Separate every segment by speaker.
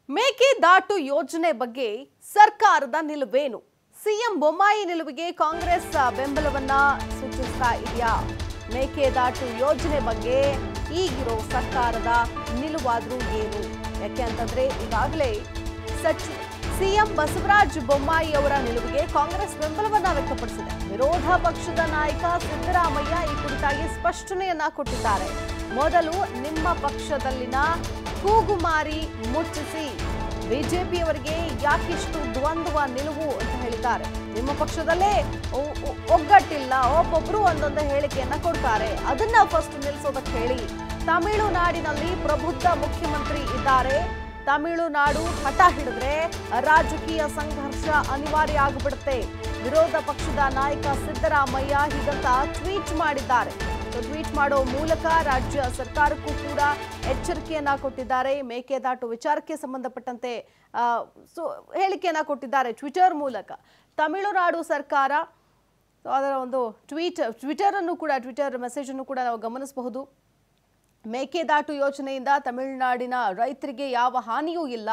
Speaker 1: ಮೇಕೆದಾಟು ಯೋಜನೆ ಬಗ್ಗೆ ಸರ್ಕಾರದ ನಿಲುವೇನು ಸಿಎಂ ಬೊಮ್ಮಾಯಿ ನಿಲುವಿಗೆ ಕಾಂಗ್ರೆಸ್ ಬೆಂಬಲವನ್ನ ಸೂಚಿಸ್ತಾ ಇದೆಯಾ ಮೇಕೆದಾಟು ಯೋಜನೆ ಬಗ್ಗೆ ಈಗಿರೋ ಸರ್ಕಾರದ ನಿಲುವಾದ್ರೂ ಏನು ಯಾಕೆ ಅಂತಂದ್ರೆ ಈಗಾಗಲೇ ಸಚಿವ ಸಿಎಂ ಬಸವರಾಜ ಬೊಮ್ಮಾಯಿ ಅವರ ನಿಲುವಿಗೆ ಕಾಂಗ್ರೆಸ್ ಬೆಂಬಲವನ್ನ ವ್ಯಕ್ತಪಡಿಸಿದೆ ವಿರೋಧ ಪಕ್ಷದ ನಾಯಕ ಸಿದ್ದರಾಮಯ್ಯ ಈ ಕುರಿತಾಗಿ ಸ್ಪಷ್ಟನೆಯನ್ನ ಕೊಟ್ಟಿದ್ದಾರೆ ಮೊದಲು ನಿಮ್ಮ ಪಕ್ಷದಲ್ಲಿನ ಕೂಗುಮಾರಿ ಮುಚ್ಚಿಸಿ ಬಿಜೆಪಿಯವರಿಗೆ ಯಾಕಿಷ್ಟು ದ್ವಂದ್ವ ನಿಲುವು ಅಂತ ಹೇಳಿದ್ದಾರೆ ನಿಮ್ಮ ಪಕ್ಷದಲ್ಲೇ ಒ- ಒ- ಒಗ್ಗಟ್ಟಿಲ್ಲ ಒಬ್ಬೊಬ್ರು ಒಂದೊಂದು ಹೇಳಿಕೆಯನ್ನ ಕೊಡ್ತಾರೆ ಅದನ್ನ ಫಸ್ಟ್ ನಿಲ್ಲಿಸೋದಕ್ಕೆ ಹೇಳಿ ತಮಿಳುನಾಡಿನಲ್ಲಿ ಪ್ರಬುದ್ಧ ಮುಖ್ಯಮಂತ್ರಿ ಇದ್ದಾರೆ ತಮಿಳುನಾಡು ಹಠ ಹಿಡಿದ್ರೆ ರಾಜಕೀಯ ಸಂಘರ್ಷ ಅನಿವಾರ್ಯ ಆಗಿಬಿಡುತ್ತೆ ವಿರೋಧ ಪಕ್ಷದ ನಾಯಕ ಸಿದ್ದರಾಮಯ್ಯ ಹೀಗಂತ ಟ್ವೀಟ್ ಮಾಡಿದ್ದಾರೆ ಸೊ ಟ್ವೀಟ್ ಮಾಡೋ ಮೂಲಕ ರಾಜ್ಯ ಸರ್ಕಾರಕ್ಕೂ ಕೂಡ ಎಚ್ಚರಿಕೆಯನ್ನ ಕೊಟ್ಟಿದ್ದಾರೆ ಮೇಕೆದಾಟು ವಿಚಾರಕ್ಕೆ ಸಂಬಂಧಪಟ್ಟಂತೆ ಆ, ಸೊ ಹೇಳಿಕೆಯನ್ನ ಕೊಟ್ಟಿದ್ದಾರೆ ಟ್ವಿಟರ್ ಮೂಲಕ ತಮಿಳುನಾಡು ಸರ್ಕಾರ ಸೊ ಅದರ ಒಂದು ಟ್ವೀಟ್ ಟ್ವಿಟರ್ ಅನ್ನು ಕೂಡ ಟ್ವಿಟರ್ ಮೆಸೇಜ್ ಅನ್ನು ಕೂಡ ನಾವು ಗಮನಿಸಬಹುದು ಮೇಕೆದಾಟು ಯೋಜನೆಯಿಂದ ತಮಿಳುನಾಡಿನ ರೈತರಿಗೆ ಯಾವ ಹಾನಿಯೂ ಇಲ್ಲ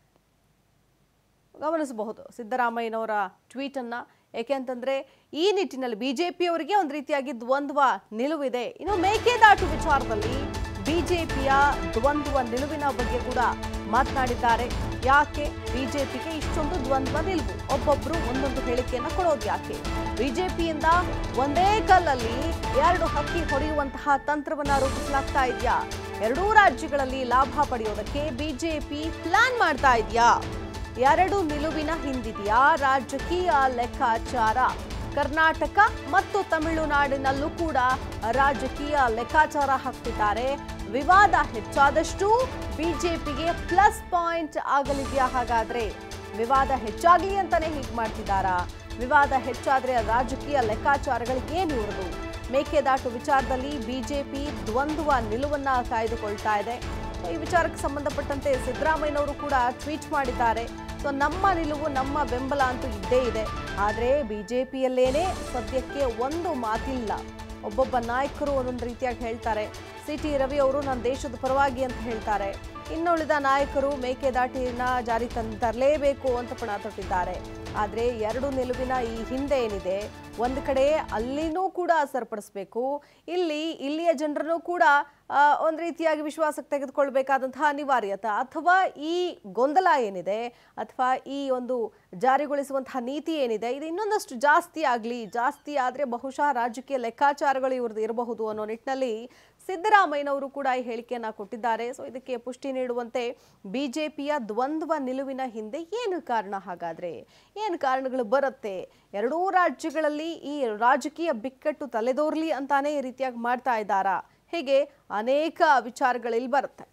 Speaker 1: ಗಮನಿಸಬಹುದು ಸಿದ್ದರಾಮಯ್ಯನವರ ಟ್ವೀಟ್ ಅನ್ನ ಏಕೆ ಅಂತಂದ್ರೆ ಈ ನಿಟ್ಟಿನಲ್ಲಿ ಬಿಜೆಪಿಯವರಿಗೆ ಒಂದು ರೀತಿಯಾಗಿ ದ್ವಂದ್ವ ನಿಲುವಿದೆ ಇನ್ನು ಮೇಕೆದಾಟು ವಿಚಾರದಲ್ಲಿ ಬಿಜೆಪಿಯ ದ್ವಂದ್ವ ನಿಲುವಿನ ಬಗ್ಗೆ ಕೂಡ ಮಾತನಾಡಿದ್ದಾರೆ ಯಾಕೆ ಬಿಜೆಪಿಗೆ ಇಷ್ಟೊಂದು ದ್ವಂದ್ವ ನಿಲುವು ಒಬ್ಬೊಬ್ರು ಒಂದೊಂದು ಹೇಳಿಕೆಯನ್ನ ಕೊಡೋದು ಯಾಕೆ ಬಿಜೆಪಿಯಿಂದ ಒಂದೇ ಕಲ್ಲಲ್ಲಿ ಎರಡು ಹಕ್ಕಿ ಹೊಡೆಯುವಂತಹ ತಂತ್ರವನ್ನ ರೂಪಿಸಲಾಗ್ತಾ ಇದೆಯಾ ಎರಡೂ ರಾಜ್ಯಗಳಲ್ಲಿ ಲಾಭ ಪಡೆಯೋದಕ್ಕೆ ಬಿಜೆಪಿ ಪ್ಲಾನ್ ಮಾಡ್ತಾ ಇದೆಯಾ ಎರಡು ನಿಲುವಿನ ಹಿಂದಿದೆಯಾ ರಾಜಕೀಯ ಲೆಕ್ಕಾಚಾರ ಕರ್ನಾಟಕ ಮತ್ತು ತಮಿಳುನಾಡಿನಲ್ಲೂ ಕೂಡ ರಾಜಕೀಯ ಲೆಕ್ಕಾಚಾರ ಹಾಕ್ತಿದ್ದಾರೆ ವಿವಾದ ಹೆಚ್ಚಾದಷ್ಟು ಬಿಜೆಪಿಗೆ ಪ್ಲಸ್ ಪಾಯಿಂಟ್ ಆಗಲಿದೆಯಾ ಹಾಗಾದ್ರೆ ವಿವಾದ ಹೆಚ್ಚಾಗಲಿ ಅಂತಾನೆ ಹೀಗೆ ಮಾಡ್ತಿದ್ದಾರಾ ವಿವಾದ ಹೆಚ್ಚಾದ್ರೆ ರಾಜಕೀಯ ಲೆಕ್ಕಾಚಾರಗಳಿಗೆ ಏನು ಇವ್ರದು ಮೇಕೆದಾಟು ವಿಚಾರದಲ್ಲಿ ಬಿಜೆಪಿ ದ್ವಂದ್ವ ನಿಲುವನ್ನ ಕಾಯ್ದುಕೊಳ್ತಾ ಇದೆ ಸೊ ಈ ವಿಚಾರಕ್ಕೆ ಸಂಬಂಧಪಟ್ಟಂತೆ ಸಿದ್ದರಾಮಯ್ಯನವರು ಕೂಡ ಟ್ವೀಟ್ ಮಾಡಿದ್ದಾರೆ ಸೊ ನಮ್ಮ ನಿಲುವು ನಮ್ಮ ಬೆಂಬಲ ಅಂತೂ ಇದ್ದೇ ಇದೆ ಆದರೆ ಬಿಜೆಪಿಯಲ್ಲೇನೆ ಸದ್ಯಕ್ಕೆ ಒಂದು ಮಾತಿಲ್ಲ ಒಬ್ಬೊಬ್ಬ ನಾಯಕರು ಒಂದೊಂದು ರೀತಿಯಾಗಿ ಹೇಳ್ತಾರೆ ಸಿ ಟಿ ರವಿ ಅವರು ನನ್ನ ದೇಶದ ಪರವಾಗಿ ಅಂತ ಹೇಳ್ತಾರೆ ಇನ್ನುಳಿದ ನಾಯಕರು ಮೇಕೆದಾಟಿನ ಜಾರಿ ತಂದು ತರಲೇಬೇಕು ಅಂತ ಪಣ ತೊಟ್ಟಿದ್ದಾರೆ ಆದರೆ ಎರಡು ನಿಲುವಿನ ಈ ಹಿಂದೆ ಏನಿದೆ ಒಂದು ಕಡೆ ಅಲ್ಲಿನೂ ಕೂಡ ಸರಿಪಡಿಸ್ಬೇಕು ಇಲ್ಲಿ ಇಲ್ಲಿಯ ಜನರನ್ನು ಕೂಡ ಆ, ಒಂದು ರೀತಿಯಾಗಿ ವಿಶ್ವಾಸಕ್ಕೆ ತೆಗೆದುಕೊಳ್ಬೇಕಾದಂತಹ ಅನಿವಾರ್ಯತೆ ಅಥವಾ ಈ ಗೊಂದಲ ಏನಿದೆ ಅಥವಾ ಈ ಒಂದು ಜಾರಿಗೊಳಿಸುವಂತಹ ನೀತಿ ಏನಿದೆ ಇದು ಇನ್ನೊಂದಷ್ಟು ಜಾಸ್ತಿ ಆಗಲಿ ಜಾಸ್ತಿ ಆದರೆ ಬಹುಶಃ ರಾಜಕೀಯ ಲೆಕ್ಕಾಚಾರಗಳು ಇವ್ರದ್ದು ಇರಬಹುದು ಅನ್ನೋ ನಿಟ್ಟಿನಲ್ಲಿ ಸಿದ್ದರಾಮಯ್ಯನವರು ಕೂಡ ಈ ಹೇಳಿಕೆಯನ್ನ ಕೊಟ್ಟಿದ್ದಾರೆ ಸೊ ಇದಕ್ಕೆ ಪುಷ್ಟಿ ನೀಡುವಂತೆ ಬಿಜೆಪಿಯ ದ್ವಂದ್ವ ನಿಲುವಿನ ಹಿಂದೆ ಏನು ಕಾರಣ ಹಾಗಾದ್ರೆ ಏನು ಕಾರಣಗಳು ಬರುತ್ತೆ ಎರಡೂ ರಾಜ್ಯಗಳಲ್ಲಿ ಈ ರಾಜಕೀಯ ಬಿಕ್ಕಟ್ಟು ತಲೆದೋರ್ಲಿ ಅಂತಾನೆ ಈ ರೀತಿಯಾಗಿ ಮಾಡ್ತಾ ಇದ್ದಾರಾ ಹೀಗೆ ಅನೇಕ ವಿಚಾರಗಳಲ್ಲಿ ಬರುತ್ತೆ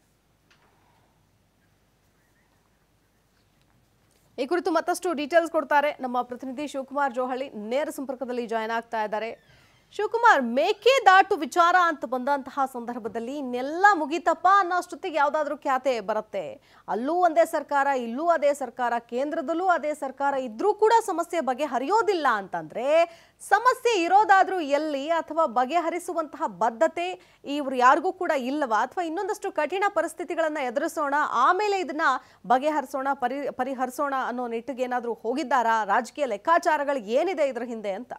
Speaker 1: ಈ ಕುರಿತು ಮತ್ತಷ್ಟು ಡೀಟೇಲ್ಸ್ ಕೊಡ್ತಾರೆ ನಮ್ಮ ಪ್ರತಿನಿಧಿ ಶಿವಕುಮಾರ್ ಜೋಹಳ್ಳಿ ನೇರ ಸಂಪರ್ಕದಲ್ಲಿ ಜಾಯ್ನ್ ಆಗ್ತಾ ಇದ್ದಾರೆ ಶಿವಕುಮಾರ್ ಮೇಕೆದಾಟು ವಿಚಾರ ಅಂತ ಬಂದಂತಹ ಸಂದರ್ಭದಲ್ಲಿ ಇನ್ನೆಲ್ಲ ಮುಗಿತಪ್ಪ ಅನ್ನೋಷ್ಟೊತ್ತಿಗೆ ಯಾವುದಾದ್ರೂ ಖ್ಯಾತೆ ಬರುತ್ತೆ ಅಲ್ಲೂ ಒಂದೇ ಸರ್ಕಾರ ಇಲ್ಲೂ ಅದೇ ಸರ್ಕಾರ ಕೇಂದ್ರದಲ್ಲೂ ಅದೇ ಸರ್ಕಾರ ಇದ್ರೂ ಕೂಡ ಸಮಸ್ಯೆ ಬಗೆಹರಿಯೋದಿಲ್ಲ ಅಂತಂದ್ರೆ ಸಮಸ್ಯೆ ಇರೋದಾದ್ರೂ ಎಲ್ಲಿ ಅಥವಾ ಬಗೆಹರಿಸುವಂತಹ ಬದ್ಧತೆ ಇವ್ರು ಯಾರಿಗೂ ಕೂಡ ಇಲ್ಲವಾ ಅಥವಾ ಇನ್ನೊಂದಷ್ಟು ಕಠಿಣ ಪರಿಸ್ಥಿತಿಗಳನ್ನ ಎದುರಿಸೋಣ ಆಮೇಲೆ ಇದನ್ನ ಬಗೆಹರಿಸೋಣ ಪರಿ ಪರಿಹರಿಸೋಣ ಅನ್ನೋ ನಿಟ್ಟಿಗೆ ಏನಾದ್ರೂ ಹೋಗಿದ್ದಾರಾ ರಾಜಕೀಯ ಲೆಕ್ಕಾಚಾರಗಳು ಏನಿದೆ ಇದ್ರ ಹಿಂದೆ ಅಂತ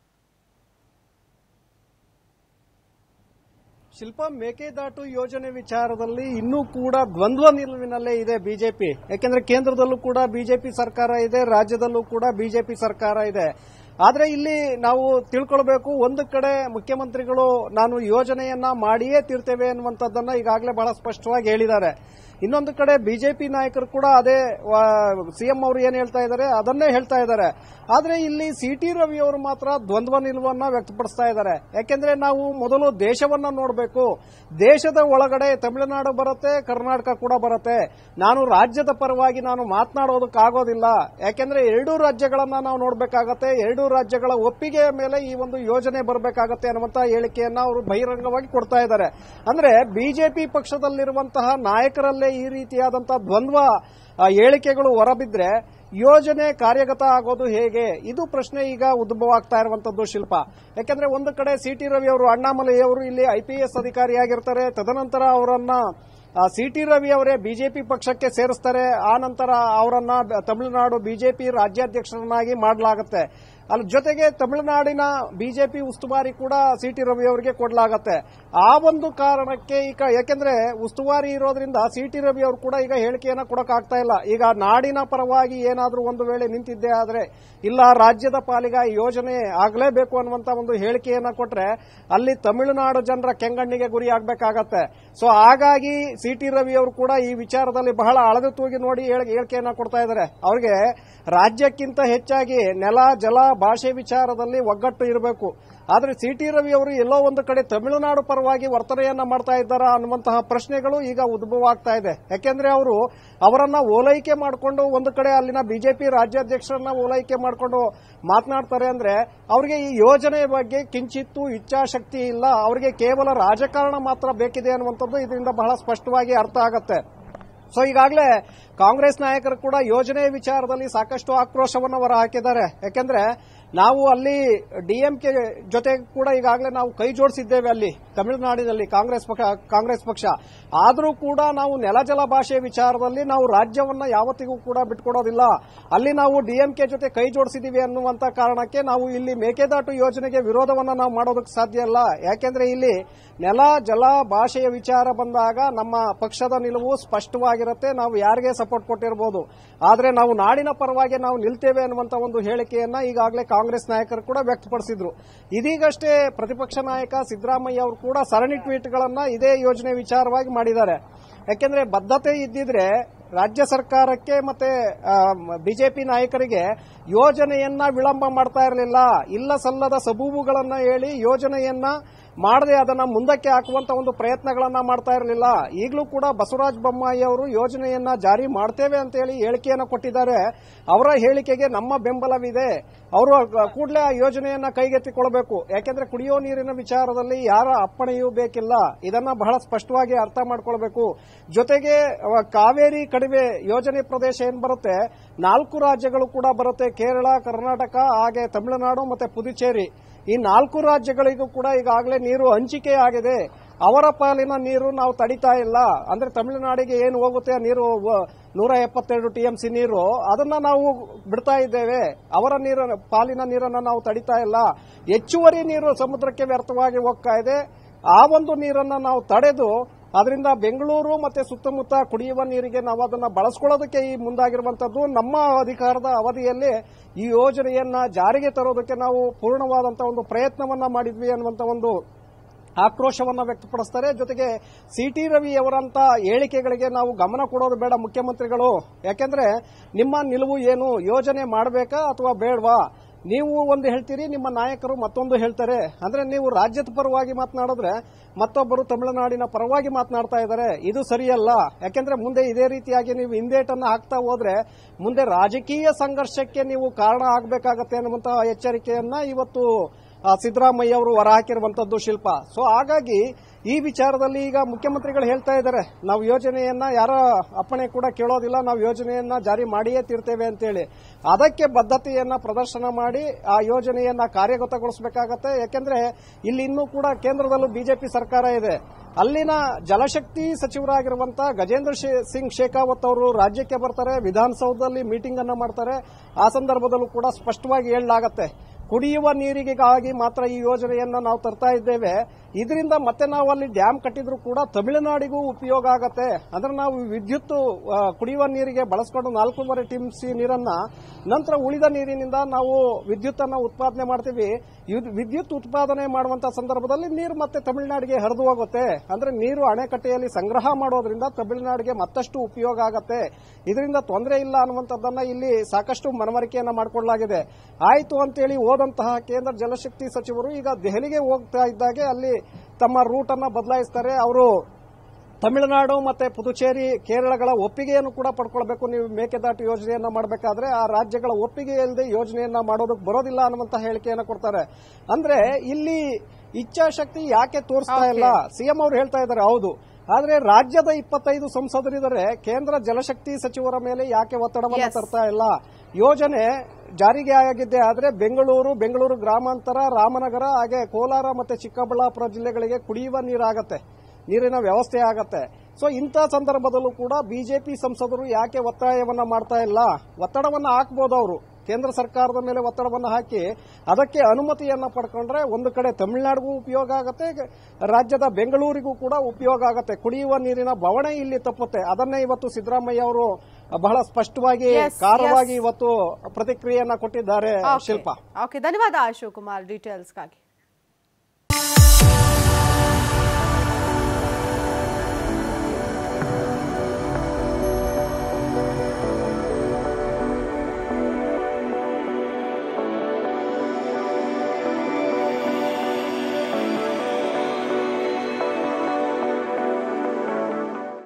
Speaker 2: ಶಿಲ್ಪ ಮೇಕೆದಾಟು ಯೋಜನೆ ವಿಚಾರದಲ್ಲಿ ಇನ್ನೂ ಕೂಡ ದ್ವಂದ್ವ ನಿಲುವಿನಲ್ಲೇ ಇದೆ ಬಿಜೆಪಿ ಯಾಕೆಂದ್ರೆ ಕೇಂದ್ರದಲ್ಲೂ ಕೂಡ ಬಿಜೆಪಿ ಸರ್ಕಾರ ಇದೆ ರಾಜ್ಯದಲ್ಲೂ ಕೂಡ ಬಿಜೆಪಿ ಸರ್ಕಾರ ಇದೆ ಆದ್ರೆ ಇಲ್ಲಿ ನಾವು ತಿಳ್ಕೊಳ್ಬೇಕು ಒಂದು ಕಡೆ ಮುಖ್ಯಮಂತ್ರಿಗಳು ನಾನು ಯೋಜನೆಯನ್ನ ಮಾಡಿಯೇ ತೀರ್ತೇವೆ ಅನ್ನುವಂಥದ್ದನ್ನ ಈಗಾಗಲೇ ಬಹಳ ಸ್ಪಷ್ಟವಾಗಿ ಹೇಳಿದ್ದಾರೆ ಇನ್ನೊಂದು ಕಡೆ ಬಿಜೆಪಿ ನಾಯಕರು ಕೂಡ ಅದೇ ಸಿಎಂ ಅವರು ಏನ್ ಹೇಳ್ತಾ ಇದ್ದಾರೆ ಅದನ್ನೇ ಹೇಳ್ತಾ ಇದ್ದಾರೆ ಆದ್ರೆ ಇಲ್ಲಿ ಸಿ ಟಿ ರವಿ ಅವರು ಮಾತ್ರ ದ್ವಂದ್ವ ನಿಲುವನ್ನ ವ್ಯಕ್ತಪಡಿಸ್ತಾ ಇದ್ದಾರೆ ಯಾಕೆಂದ್ರೆ ನಾವು ಮೊದಲು ದೇಶವನ್ನ ನೋಡಬೇಕು ದೇಶದ ಒಳಗಡೆ ತಮಿಳುನಾಡು ಬರುತ್ತೆ ಕರ್ನಾಟಕ ಕೂಡ ಬರುತ್ತೆ ನಾನು ರಾಜ್ಯದ ಪರವಾಗಿ ನಾನು ಮಾತನಾಡೋದಕ್ಕಾಗೋದಿಲ್ಲ ಯಾಕೆಂದ್ರೆ ಎರಡೂ ರಾಜ್ಯಗಳನ್ನ ನಾವು ನೋಡಬೇಕಾಗತ್ತೆ ಎರಡೂ ರಾಜ್ಯಗಳ ಒಪ್ಪಿಗೆಯ ಮೇಲೆ ಈ ಒಂದು ಯೋಜನೆ ಬರಬೇಕಾಗತ್ತೆ ಅನ್ನುವಂತ ಹೇಳಿಕೆಯನ್ನ ಅವರು ಬಹಿರಂಗವಾಗಿ ಕೊಡ್ತಾ ಇದ್ದಾರೆ ಅಂದ್ರೆ ಬಿಜೆಪಿ ಪಕ್ಷದಲ್ಲಿರುವಂತಹ ನಾಯಕರಲ್ಲೇ ಈ ರೀತಿಯಾದಂತಹ ದ್ವಂದ್ವ ಆ, ಹೇಳಿಕೆಗಳು ಹೊರಬಿದ್ರೆ ಯೋಜನೆ ಕಾರ್ಯಗತ ಆಗೋದು ಹೇಗೆ ಇದು ಪ್ರಶ್ನೆ ಈಗ ಉದ್ಭವ ಆಗ್ತಾ ಇರುವಂತದ್ದು ಶಿಲ್ಪ ಯಾಕಂದ್ರೆ ಒಂದು ಕಡೆ ಸಿ ಟಿ ರವಿ ಅವರು ಅಣ್ಣಾಮಲೈ ಅವರು ಇಲ್ಲಿ ಐಪಿಎಸ್ ಅಧಿಕಾರಿಯಾಗಿರ್ತಾರೆ ತದನಂತರ ಅವರನ್ನ ಸಿ ಟಿ ರವಿ ಅವರೇ ಬಿಜೆಪಿ ಪಕ್ಷಕ್ಕೆ ಸೇರಿಸ್ತಾರೆ ಆ ನಂತರ ಅವರನ್ನ ಬ- ತಮಿಳುನಾಡು ಬಿಜೆಪಿ ರಾಜ್ಯಾಧ್ಯಕ್ಷರನ್ನಾಗಿ ಮಾಡಲಾಗುತ್ತೆ ಅದ್ರ ಜೊತೆಗೆ ತಮಿಳುನಾಡಿನ ಬಿಜೆಪಿ ಉಸ್ತುವಾರಿ ಕೂಡ ಸಿ ಟಿ ರವಿ ಅವರಿಗೆ ಕೊಡಲಾಗತ್ತೆ ಆ ಒಂದು ಕಾರಣಕ್ಕೆ ಈಗ ಯಾಕೆಂದ್ರೆ ಉಸ್ತುವಾರಿ ಇರೋದ್ರಿಂದ ಸಿ ಟಿ ರವಿ ಅವರು ಕೂಡ ಈಗ ಹೇಳಿಕೆಯನ್ನ ಕೊಡಕ್ಕಾಗ್ತಾ ಇಲ್ಲ ಈಗ ನಾಡಿನ ಪರವಾಗಿ ಏನಾದ್ರೂ ಒಂದು ವೇಳೆ ನಿಂತಿದ್ದೆ ಆದ್ರೆ ಇಲ್ಲ ರಾಜ್ಯದ ಪಾಲಿಗ ಈ ಯೋಜನೆ ಆಗಲೇಬೇಕು ಅನ್ನುವಂತ ಒಂದು ಹೇಳಿಕೆಯನ್ನ ಕೊಟ್ರೆ ಅಲ್ಲಿ ತಮಿಳುನಾಡು ಜನರ ಕೆಂಗಣ್ಣಿಗೆ ಗುರಿ ಆಗ್ಬೇಕಾಗತ್ತೆ ಸೊ ಹಾಗಾಗಿ ಸಿ ಟಿ ರವಿ ಅವರು ಕೂಡ ಈ ವಿಚಾರದಲ್ಲಿ ಬಹಳ ಅಳದು ತೂಗಿ ನೋಡಿ ಹೇಳ್- ಹೇಳಿಕೆಯನ್ನ ಕೊಡ್ತಾ ಇದ್ದಾರೆ ಅವ್ರಿಗೆ ರಾಜ್ಯಕ್ಕಿಂತ ಹೆಚ್ಚಾಗಿ ನೆಲ ಜಲ ಭಾಷೆ ವಿಚಾರದಲ್ಲಿ ಒಗ್ಗಟ್ಟು ಇರಬೇಕು ಆದ್ರೆ ಸಿ ಟಿ ರವಿ ಅವರು ಎಲ್ಲೋ ಒಂದು ಕಡೆ ತಮಿಳುನಾಡು ಪರವಾಗಿ ವರ್ತನೆಯನ್ನ ಮಾಡ್ತಾ ಇದ್ದಾರಾ ಅನ್ನುವಂತಹ ಪ್ರಶ್ನೆಗಳು ಈಗ ಉದ್ಭವ ಆಗ್ತಾ ಇದೆ ಯಾಕೆಂದ್ರೆ ಅವರು ಅವರನ್ನ ಓಲೈಕೆ ಮಾಡಿಕೊಂಡು ಒಂದು ಕಡೆ ಅಲ್ಲಿನ ಬಿಜೆಪಿ ರಾಜ್ಯಾಧ್ಯಕ್ಷರನ್ನ ಓಲೈಕೆ ಮಾಡಿಕೊಂಡು ಮಾತನಾಡ್ತಾರೆ ಅಂದ್ರೆ ಅವರಿಗೆ ಈ ಯೋಜನೆ ಬಗ್ಗೆ ಕಿಂಚಿತ್ತೂ ಇಚ್ಛಾಶಕ್ತಿ ಇಲ್ಲ ಅವರಿಗೆ ಕೇವಲ ರಾಜಕಾರಣ ಮಾತ್ರ ಬೇಕಿದೆ ಅನ್ನುವಂಥದ್ದು ಇದರಿಂದ ಬಹಳ ಸ್ಪಷ್ಟವಾಗಿ ಅರ್ಥ ಆಗತ್ತೆ ಸೊ ಈಗಾಗಲೇ ಕಾಂಗ್ರೆಸ್ ನಾಯಕರು ಕೂಡ ಯೋಜನೆ ವಿಚಾರದಲ್ಲಿ ಸಾಕಷ್ಟು ಆಕ್ರೋಶವನ್ನು ಹೊರ ಹಾಕಿದ್ದಾರೆ ಯಾಕೆಂದ್ರೆ ನಾವು ಅಲ್ಲಿ ಡಿಎಂಕೆ ಜೊತೆ ಕೂಡ ಈಗಾಗಲೇ ನಾವು ಕೈ ಜೋಡಿಸಿದ್ದೇವೆ ಅಲ್ಲಿ ತಮಿಳುನಾಡಿನಲ್ಲಿ ಕಾಂಗ್ರೆಸ್ ಪಕ್ಷ ಕಾಂಗ್ರೆಸ್ ಪಕ್ಷ ಆದರೂ ಕೂಡ ನಾವು ನೆಲಜಲ ಭಾಷೆ ವಿಚಾರದಲ್ಲಿ ನಾವು ರಾಜ್ಯವನ್ನ ಯಾವತ್ತಿಗೂ ಕೂಡ ಬಿಟ್ಕೊಡೋದಿಲ್ಲ ಅಲ್ಲಿ ನಾವು ಡಿಎಂಕೆ ಜೊತೆ ಕೈ ಜೋಡಿಸಿದೀವಿ ಅನ್ನುವಂತ ಕಾರಣಕ್ಕೆ ನಾವು ಇಲ್ಲಿ ಮೇಕೆದಾಟು ಯೋಜನೆಗೆ ವಿರೋಧವನ್ನ ನಾವು ಮಾಡೋದಕ್ಕೆ ಸಾಧ್ಯ ಇಲ್ಲ ಯಾಕೆಂದ್ರೆ ಇಲ್ಲಿ ನೆಲ ಜಲ ಭಾಷೆಯ ವಿಚಾರ ಬಂದಾಗ ನಮ್ಮ ಪಕ್ಷದ ನಿಲುವು ಸ್ಪಷ್ಟವಾಗಿರುತ್ತೆ ನಾವು ಯಾರಿಗೆ ಸಪೋರ್ಟ್ ಕೊಟ್ಟಿರಬಹುದು ಆದ್ರೆ ನಾವು ನಾಡಿನ ಪರವಾಗಿ ನಾವು ನಿಲ್ತೇವೆ ಅನ್ನುವಂತ ಒಂದು ಹೇಳಿಕೆಯನ್ನ ಈಗಾಗಲೇ ಕಾಂಗ್ರೆಸ್ ನಾಯಕರು ಕೂಡ ವ್ಯಕ್ತಪಡಿಸಿದ್ರು ಇದೀಗಷ್ಟೇ ಪ್ರತಿಪಕ್ಷ ನಾಯಕ ಸಿದ್ದರಾಮಯ್ಯ ಅವರು ಕೂಡ ಸರಣಿ ಟ್ವೀಟ್ಗಳನ್ನ ಇದೇ ಯೋಜನೆ ವಿಚಾರವಾಗಿ ಮಾಡಿದ್ದಾರೆ ಯಾಕೆಂದ್ರೆ ಬದ್ಧತೆ ಇದ್ದಿದ್ರೆ ರಾಜ್ಯ ಸರ್ಕಾರಕ್ಕೆ ಮತ್ತೆ ಬಿಜೆಪಿ ನಾಯಕರಿಗೆ ಯೋಜನೆಯನ್ನ ವಿಳಂಬ ಮಾಡ್ತಾ ಇರಲಿಲ್ಲ ಇಲ್ಲ ಸಲ್ಲದ ಸಬೂಬುಗಳನ್ನ ಹೇಳಿ ಯೋಜನೆಯನ್ನ ಮಾಡದೆ ಅದನ್ನ ಮುಂದಕ್ಕೆ ಹಾಕುವಂತ ಒಂದು ಪ್ರಯತ್ನಗಳನ್ನ ಮಾಡ್ತಾ ಇರಲಿಲ್ಲ ಈಗಲೂ ಕೂಡ ಬಸವರಾಜ ಬೊಮ್ಮಾಯಿ ಅವರು ಯೋಜನೆಯನ್ನ ಜಾರಿ ಮಾಡ್ತೇವೆ ಅಂತ ಹೇಳಿ ಹೇಳಿಕೆಯನ್ನ ಕೊಟ್ಟಿದ್ದಾರೆ ಅವರ ಹೇಳಿಕೆಗೆ ನಮ್ಮ ಬೆಂಬಲವಿದೆ ಅವರು ಕೂಡಲೇ ಆ ಯೋಜನೆಯನ್ನ ಕೈಗೆತ್ತಿಕೊಳ್ಬೇಕು ಯಾಕೆಂದ್ರೆ ಕುಡಿಯೋ ನೀರಿನ ವಿಚಾರದಲ್ಲಿ ಯಾರ ಅಪ್ಪಣೆಯೂ ಬೇಕಿಲ್ಲ ಇದನ್ನ ಬಹಳ ಸ್ಪಷ್ಟವಾಗಿ ಅರ್ಥ ಮಾಡ್ಕೊಳ್ಬೇಕು ಜೊತೆಗೆ ಅವ ಕಾವೇರಿ ಕಣಿವೆ ಯೋಜನೆ ಪ್ರದೇಶ ಏನ್ ಬರುತ್ತೆ ನಾಲ್ಕು ರಾಜ್ಯಗಳು ಕೂಡ ಬರುತ್ತೆ ಕೇರಳ ಕರ್ನಾಟಕ ಹಾಗೆ ತಮಿಳುನಾಡು ಮತ್ತೆ ಪುದುಚೇರಿ ಈ ನಾಲ್ಕು ರಾಜ್ಯಗಳಿಗೂ ಕೂಡ ಈಗಾಗಲೇ ನೀರು ಹಂಚಿಕೆ ಆಗಿದೆ ಅವರ ಪಾಲಿನ ನೀರು ನಾವು ತಡಿತಾ ಇಲ್ಲ ಅಂದ್ರೆ ತಮಿಳುನಾಡಿಗೆ ಏನು ಹೋಗುತ್ತೆ ಆ ನೀರು ವ- ನೂರ ಎಪ್ಪತ್ತೆರಡು ಟಿಎಂಸಿ ನೀರು ಅದನ್ನ ನಾವು ಬಿಡ್ತಾ ಇದ್ದೇವೆ ಅವರ ನೀರ ಪಾಲಿನ ನೀರನ್ನ ನಾವು ತಡಿತಾ ಇಲ್ಲ ಹೆಚ್ಚುವರಿ ನೀರು ಸಮುದ್ರಕ್ಕೆ ವ್ಯರ್ಥವಾಗಿ ಹೋಗ್ತಾ ಇದೆ ಆ ಒಂದು ನೀರನ್ನ ನಾವು ತಡೆದು ಅದರಿಂದ ಬೆಂಗಳೂರು ಮತ್ತೆ ಸುತ್ತಮುತ್ತ ಕುಡಿಯುವ ನೀರಿಗೆ ನಾವು ಅದನ್ನ ಬಳಸ್ಕೊಳ್ಳೋದಕ್ಕೆ ಈ ಮುಂದಾಗಿರುವಂತದ್ದು ನಮ್ಮ ಅಧಿಕಾರದ ಅವಧಿಯಲ್ಲಿ ಈ ಯೋಜನೆಯನ್ನ ಜಾರಿಗೆ ತರೋದಕ್ಕೆ ನಾವು ಪೂರ್ಣವಾದಂತಹ ಒಂದು ಪ್ರಯತ್ನವನ್ನ ಮಾಡಿದ್ವಿ ಅನ್ನುವಂತ ಒಂದು ಆಕ್ರೋಶವನ್ನ ವ್ಯಕ್ತಪಡಿಸ್ತಾರೆ ಜೊತೆಗೆ ಸಿ ಟಿ ರವಿ ಅವರಂತ ಹೇಳಿಕೆಗಳಿಗೆ ನಾವು ಗಮನ ಕೊಡೋದು ಬೇಡ ಮುಖ್ಯಮಂತ್ರಿಗಳು ಯಾಕೆಂದ್ರೆ ನಿಮ್ಮ ನಿಲುವು ಏನು ಯೋಜನೆ ಮಾಡಬೇಕಾ ಅಥವಾ ಬೇಡವಾ ನೀವು ಒಂದು ಹೇಳ್ತೀರಿ ನಿಮ್ಮ ನಾಯಕರು ಮತ್ತೊಂದು ಹೇಳ್ತಾರೆ ಅಂದ್ರೆ ನೀವು ರಾಜ್ಯದ ಪರವಾಗಿ ಮಾತನಾಡಿದ್ರೆ ಮತ್ತೊಬ್ಬರು ತಮಿಳುನಾಡಿನ ಪರವಾಗಿ ಮಾತನಾಡ್ತಾ ಇದ್ದಾರೆ ಇದು ಸರಿಯಲ್ಲ ಯಾಕೆಂದ್ರೆ ಮುಂದೆ ಇದೇ ರೀತಿಯಾಗಿ ನೀವು ಹಿಂದೇಟನ್ನ ಹಾಕ್ತಾ ಹೋದ್ರೆ ಮುಂದೆ ರಾಜಕೀಯ ಸಂಘರ್ಷಕ್ಕೆ ನೀವು ಕಾರಣ ಆಗಬೇಕಾಗತ್ತೆ ಅನ್ನುವಂತಹ ಎಚ್ಚರಿಕೆಯನ್ನ ಇವತ್ತು ಆ, ಸಿದ್ದರಾಮಯ್ಯ ಅವರು ಹೊರಹಾಕಿರುವಂತದ್ದು ಶಿಲ್ಪ ಸೊ ಹಾಗಾಗಿ ಈ ವಿಚಾರದಲ್ಲಿ ಈಗ ಮುಖ್ಯಮಂತ್ರಿಗಳು ಹೇಳ್ತಾ ಇದ್ದಾರೆ ನಾವು ಯೋಜನೆಯನ್ನ ಯಾರ ಅಪ್ಪಣೆ ಕೂಡ ಕೇಳೋದಿಲ್ಲ ನಾವು ಯೋಜನೆಯನ್ನ ಜಾರಿ ಮಾಡಿಯೇ ತೀರ್ತೇವೆ ಅಂತೇಳಿ ಅದಕ್ಕೆ ಬದ್ಧತೆಯನ್ನ ಪ್ರದರ್ಶನ ಮಾಡಿ ಆ ಯೋಜನೆಯನ್ನ ಕಾರ್ಯಗತಗೊಳಿಸಬೇಕಾಗತ್ತೆ ಯಾಕೆಂದ್ರೆ ಇಲ್ಲಿ ಇನ್ನೂ ಕೂಡ ಕೇಂದ್ರದಲ್ಲೂ ಬಿಜೆಪಿ ಸರ್ಕಾರ ಇದೆ ಅಲ್ಲಿನ ಜಲಶಕ್ತಿ ಸಚಿವರಾಗಿರುವಂತಹ ಗಜೇಂದ್ರ ಶೇ- ಸಿಂಗ್ ಶೇಖಾವತ್ ಅವರು ರಾಜ್ಯಕ್ಕೆ ಬರ್ತಾರೆ ವಿಧಾನಸೌಧದಲ್ಲಿ ಮೀಟಿಂಗ್ ಅನ್ನ ಮಾಡ್ತಾರೆ ಆ ಸಂದರ್ಭದಲ್ಲೂ ಕೂಡ ಸ್ಪಷ್ಟವಾಗಿ ಹೇಳಲಾಗತ್ತೆ ಕುಡಿಯುವ ನೀರಿಗಾಗಿ ಮಾತ್ರ ಈ ಯೋಜನೆಯನ್ನ ನಾವು ತರ್ತಾ ಇದ್ದೇವೆ ಇದರಿಂದ ಮತ್ತೆ ನಾವು ಅಲ್ಲಿ ಡ್ಯಾಮ್ ಕಟ್ಟಿದ್ರು ಕೂಡ ತಮಿಳುನಾಡಿಗೂ ಉಪಯೋಗ ಆಗತ್ತೆ ಅಂದ್ರೆ ನಾವು ವಿದ್ಯುತ್ ಆ, ಕುಡಿಯುವ ನೀರಿಗೆ ಬಳಸ್ಕೊಂಡು ನಾಲ್ಕೂವರೆ ಟಿಎಂಸಿ ನೀರನ್ನ ನಂತರ ಉಳಿದ ನೀರಿನಿಂದ ನಾವು ವಿದ್ಯುತ್ ಅನ್ನ ಉತ್ಪಾದನೆ ಮಾಡ್ತೀವಿ ಇದ್- ವಿದ್ಯುತ್ ಉತ್ಪಾದನೆ ಮಾಡುವಂತ ಸಂದರ್ಭದಲ್ಲಿ ನೀರು ಮತ್ತೆ ತಮಿಳುನಾಡಿಗೆ ಹರಿದು ಹೋಗುತ್ತೆ ಅಂದ್ರೆ ನೀರು ಅಣೆಕಟ್ಟೆಯಲ್ಲಿ ಸಂಗ್ರಹ ಮಾಡೋದ್ರಿಂದ ತಮಿಳುನಾಡಿಗೆ ಮತ್ತಷ್ಟು ಉಪಯೋಗ ಆಗತ್ತೆ ಇದರಿಂದ ತೊಂದರೆ ಇಲ್ಲ ಅನ್ನುವಂಥದ್ದನ್ನ ಇಲ್ಲಿ ಸಾಕಷ್ಟು ಮನವರಿಕೆಯನ್ನ ಮಾಡಿಕೊಳ್ಳಲಾಗಿದೆ ಆಯ್ತು ಅಂತೇಳಿ ಹೋದಂತಹ ಕೇಂದ್ರ ಜಲಶಕ್ತಿ ಸಚಿವರು ಈಗ ದೆಹಲಿಗೆ ಹೋಗ್ತಾ ಇದ್ದಾಗೆ ಅಲ್ಲಿ ತಮ್ಮ ರೂಟ್ ಅನ್ನ ಬದಲಾಯಿಸ್ತಾರೆ ಅವರು ತಮಿಳುನಾಡು ಮತ್ತೆ ಪುದುಚೇರಿ ಕೇರಳಗಳ ಒಪ್ಪಿಗೆಯನ್ನು ಕೂಡ ಪಡ್ಕೊಳ್ಬೇಕು ನೀವು ಮೇಕೆದಾಟು ಯೋಜನೆಯನ್ನ ಮಾಡಬೇಕಾದ್ರೆ ಆ ರಾಜ್ಯಗಳ ಒಪ್ಪಿಗೆ ಇಲ್ಲದೆ ಯೋಜನೆಯನ್ನ ಮಾಡೋದಕ್ಕೆ ಬರೋದಿಲ್ಲ ಅನ್ನುವಂತ ಹೇಳಿಕೆಯನ್ನ ಕೊಡ್ತಾರೆ ಅಂದ್ರೆ ಇಲ್ಲಿ ಇಚ್ಛಾಶಕ್ತಿ ಯಾಕೆ ತೋರಿಸ್ತಾ ಇಲ್ಲ ಸಿಎಂ ಅವರು ಹೇಳ್ತಾ ಇದ್ದಾರೆ ಹೌದು ಆದ್ರೆ ರಾಜ್ಯದ ಇಪ್ಪತ್ತೈದು ಸಂಸದರಿದ್ದಾರೆ ಕೇಂದ್ರ ಜಲಶಕ್ತಿ ಸಚಿವರ ಮೇಲೆ ಯಾಕೆ ಒತ್ತಡವನ್ನು
Speaker 1: Yes.
Speaker 2: ತರ್ತಾ ಇಲ್ಲ ಯೋಜನೆ ಜಾರಿಗೆ ಆಗಿದ್ದೆ ಆದ್ರೆ ಬೆಂಗಳೂರು ಬೆಂಗಳೂರು ಗ್ರಾಮಾಂತರ ರಾಮನಗರ ಹಾಗೆ ಕೋಲಾರ ಮತ್ತೆ ಚಿಕ್ಕಬಳ್ಳಾಪುರ ಜಿಲ್ಲೆಗಳಿಗೆ ಕುಡಿಯುವ ನೀರಾಗತ್ತೆ ನೀರಿನ ವ್ಯವಸ್ಥೆ ಆಗತ್ತೆ ಸೊ ಇಂಥ ಸಂದರ್ಭದಲ್ಲೂ ಕೂಡ ಬಿಜೆಪಿ ಸಂಸದರು ಯಾಕೆ ಒತ್ತಾಯವನ್ನ ಮಾಡ್ತಾ ಇಲ್ಲ ಒತ್ತಡವನ್ನ ಹಾಕ್ಬೋದು ಅವರು ಕೇಂದ್ರ ಸರ್ಕಾರದ ಮೇಲೆ ಒತ್ತಡವನ್ನು ಹಾಕಿ ಅದಕ್ಕೆ ಅನುಮತಿಯನ್ನ ಪಡ್ಕೊಂಡ್ರೆ ಒಂದು ಕಡೆ ತಮಿಳುನಾಡಿಗೂ ಉಪಯೋಗ ಆಗತ್ತೆ ರಾಜ್ಯದ ಬೆಂಗಳೂರಿಗೂ ಕೂಡ ಉಪಯೋಗ ಆಗತ್ತೆ ಕುಡಿಯುವ ನೀರಿನ ಬವಣೆ ಇಲ್ಲಿ ತಪ್ಪುತ್ತೆ ಅದನ್ನೇ ಇವತ್ತು ಸಿದ್ದರಾಮಯ್ಯ ಅವರು ಬಹಳ ಸ್ಪಷ್ಟವಾಗಿ
Speaker 1: Yes,
Speaker 2: ಕಾರವಾಗಿ ಇವತ್ತು ಪ್ರತಿಕ್ರಿಯೆಯನ್ನ ಕೊಟ್ಟಿದ್ದಾರೆ ಶಿಲ್ಪ
Speaker 1: ಓಕೆ ಧನ್ಯವಾದ ಶಿವಕುಮಾರ್ ಡೀಟೇಲ್ಸ್ಗಾಗಿ